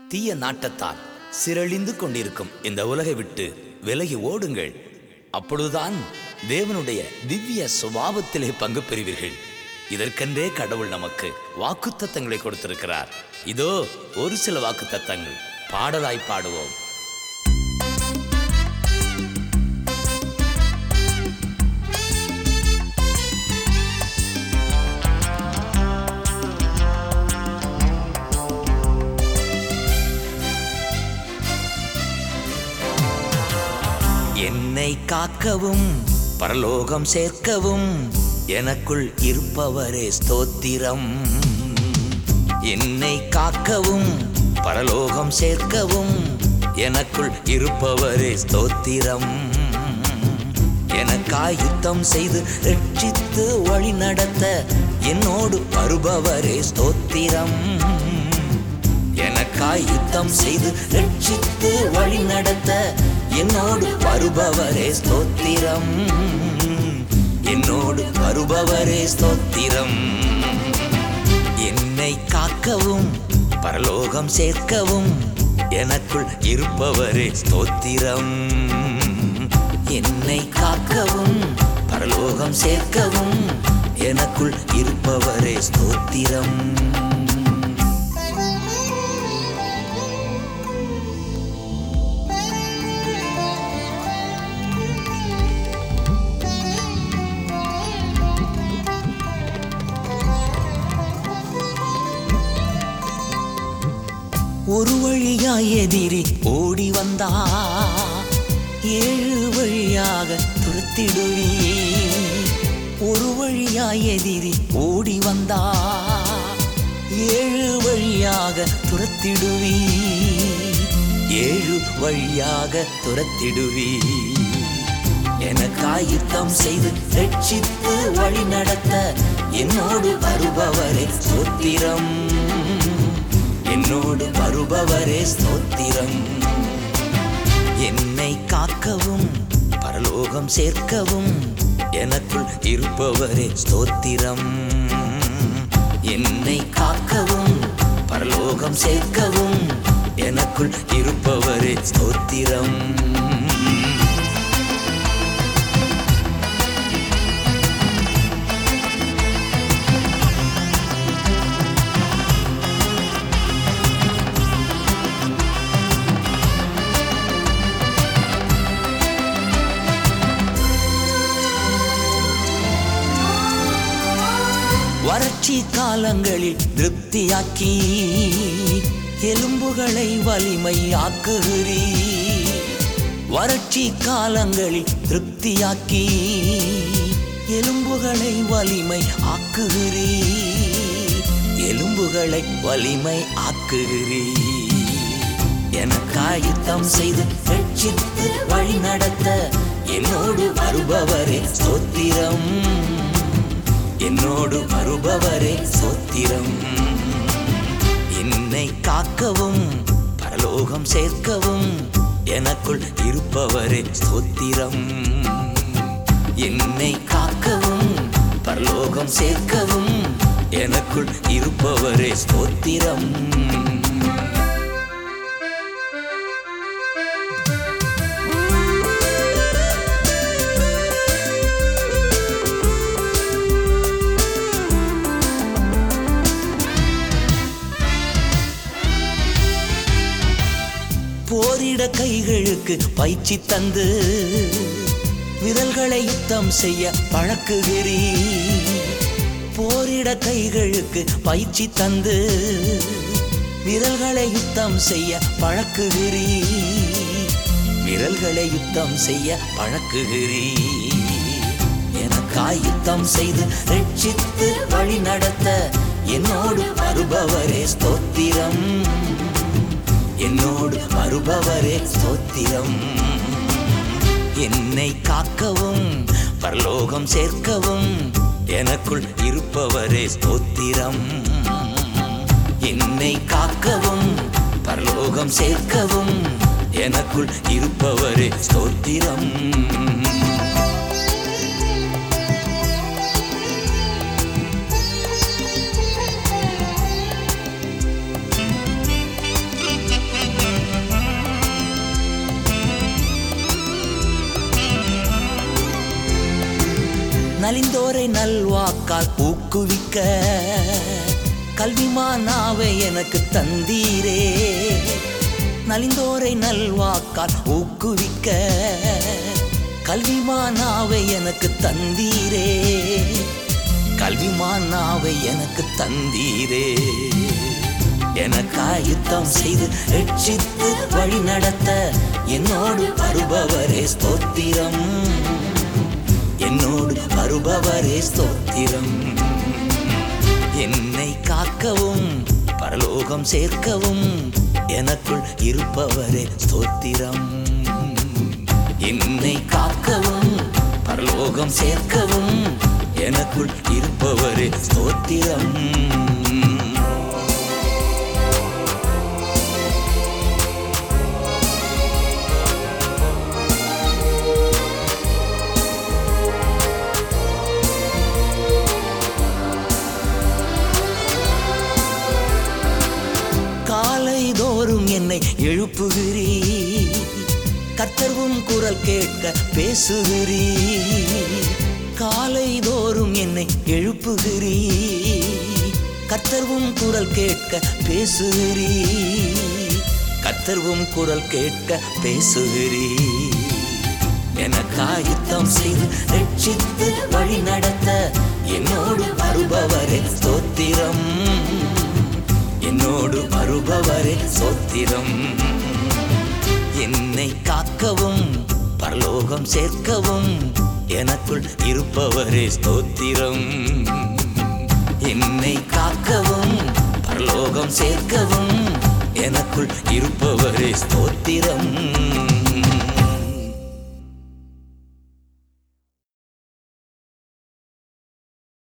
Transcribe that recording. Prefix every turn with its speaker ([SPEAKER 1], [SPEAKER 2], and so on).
[SPEAKER 1] தீய நாட்டத்தால் சிரழிந்து கொண்டிருக்கும் இந்த உலகை விட்டு விலகி ஓடுங்கள் அப்பொழுதுதான் தேவனுடைய திவ்ய சுபாவத்திலே பங்கு பெறுவீர்கள் இதற்கென்றே கடவுள் நமக்கு வாக்குத்தத்தங்களை கொடுத்திருக்கிறார் இதோ ஒரு சில வாக்குத்தத்தங்கள் பாடலாய் பாடுவோம் என்னை காக்கவும் பரலோகம் சேர்க்கவும் எனக்குள் இருப்பவரே ஸ்தோத்திரம் என்னை காக்கவும் பரலோகம் சேர்க்கவும் எனக்குள் இருப்பவரே ஸ்தோத்திரம் எனக்காய் யுத்தம் செய்து ரட்சித்து வழி நடத்த என்னோடு வருபவரே ஸ்தோத்திரம் எனக்காய் யுத்தம் செய்து ரட்சித்து வழி நடத்த என்னோடு வருபவரே ஸ்தோத்திரம் என்னோடு வருபவரே ஸ்தோத்திரம் என்னை காக்கவும் பரலோகம் சேர்க்கவும் எனக்குள் இருப்பவரே ஸ்தோத்திரம் என்னை காக்கவும் பரலோகம் சேர்க்கவும் எனக்குள் இருப்பவரே ஸ்தோத்திரம் ஒரு வழியாய் எதிரி ஓடி வந்தா ஏழு வழியாக துரத்திடுவி ஒரு வழியாய் எதிரி ஓடி வந்தா ஏழு வழியாக துரத்திடுவி ஏழு வழியாக துரத்திடுவி எனக்காய் யுத்தம் செய்து ரட்சித்து வழி நடத்த என்னோடு வருபவரே சோத்திரம் என்னோடு வருபவரே ஸ்தோத்திரம் என்னை காக்கவும் பரலோகம் சேர்க்கவும் எனக்குள் இருப்பவரே ஸ்தோத்திரம் என்னை காக்கவும் பரலோகம் சேர்க்கவும் எனக்குள் இருப்பவரே ஸ்தோத்திரம் வறட்சி காலங்களில் திருப்தியாக்கி எலும்புகளை வலிமை ஆக்குகிறீ வறட்சி காலங்களில் திருப்தியாக்கி எலும்புகளை வலிமை ஆக்குகிறீ எலும்புகளை வலிமை ஆக்குகிறீ எனக்காய் யுத்தம் செய்து ரட்சித்து வழி நடத்த என்னோடு வருபவரே ஸ்தோத்திரம் என்னோடு வருபவரே சோத்திரம் என்னை காக்கவும் பரலோகம் சேர்க்கவும் எனக்குள் இருப்பவரே சோத்திரம் என்னை காக்கவும் பரலோகம் சேர்க்கவும் எனக்குள் இருப்பவரே ஸ்தோத்திரம் போரிட கைகளுக்கு பயிற்சி தந்து விரல்களை யுத்தம் செய்ய பழக்குகிறீ போரிட கைகளுக்கு பயிற்சி தந்து விரல்களை யுத்தம் செய்ய பழக்குகிறீ விரல்களை யுத்தம் செய்ய பழக்குகிறீ எனக்காய் யுத்தம் செய்து ரட்சித்து வழி நடத்த என்னோடு வருபவரே ஸ்தோத்திரம் என்னோடு வருபவரே ஸ்தோத்திரம் என்னை காக்கவும் பரலோகம் சேர்க்கவும் எனக்குள் இருப்பவரே ஸ்தோத்திரம் என்னை காக்கவும் பரலோகம் சேர்க்கவும் எனக்குள் இருப்பவரே ஸ்தோத்திரம்
[SPEAKER 2] Thank
[SPEAKER 1] நலிந்தோரை நல்வாக்கால் ஊக்குவிக்க கல்விமானாவை எனக்கு தந்தீரே நலிந்தோரை நல்வாக்கால் ஊக்குவிக்க கல்விமானாவை எனக்கு தந்தீரே கல்விமானாவை எனக்கு தந்தீரே எனக்காய் யுத்தம் செய்து ரட்சித்து வழி நடத்த என்னோடு வருபவரே ஸ்தோத்திரம் என்னோடு வருபவரே ஸ்தோத்திரம் என்னை காக்கவும் பரலோகம் சேர்க்கவும் எனக்குள் இருப்பவரே ஸ்தோத்திரம் என்னை காக்கவும் பரலோகம் சேர்க்கவும் எனக்குள் இருப்பவரே ஸ்தோத்திரம் காலைதோறும் என்னை எழுப்புகிறீ கத்தர்வும் குரல் கேட்க பேசுகிறீ காலைதோறும் என்னை எழுப்புகிறீ கத்தர்வும் குரல் கேட்க பேசுகிறீ கத்தர்வும் குரல் கேட்க பேசுகிறீ எனக்காயுத்தம் செய்து ரட்சித்து வழி நடத்த என்னோடு வருபவரே ஸ்தோத்திரம் என்னோடு வருபவரே சோத்திரம் என்னை காக்கவும் பரலோகம் சேர்க்கவும் எனக்குள் இருப்பவரே ஸ்தோத்திரம் என்னை காக்கவும் பரலோகம் சேர்க்கவும் எனக்குள் இருப்பவரே ஸ்தோத்திரம்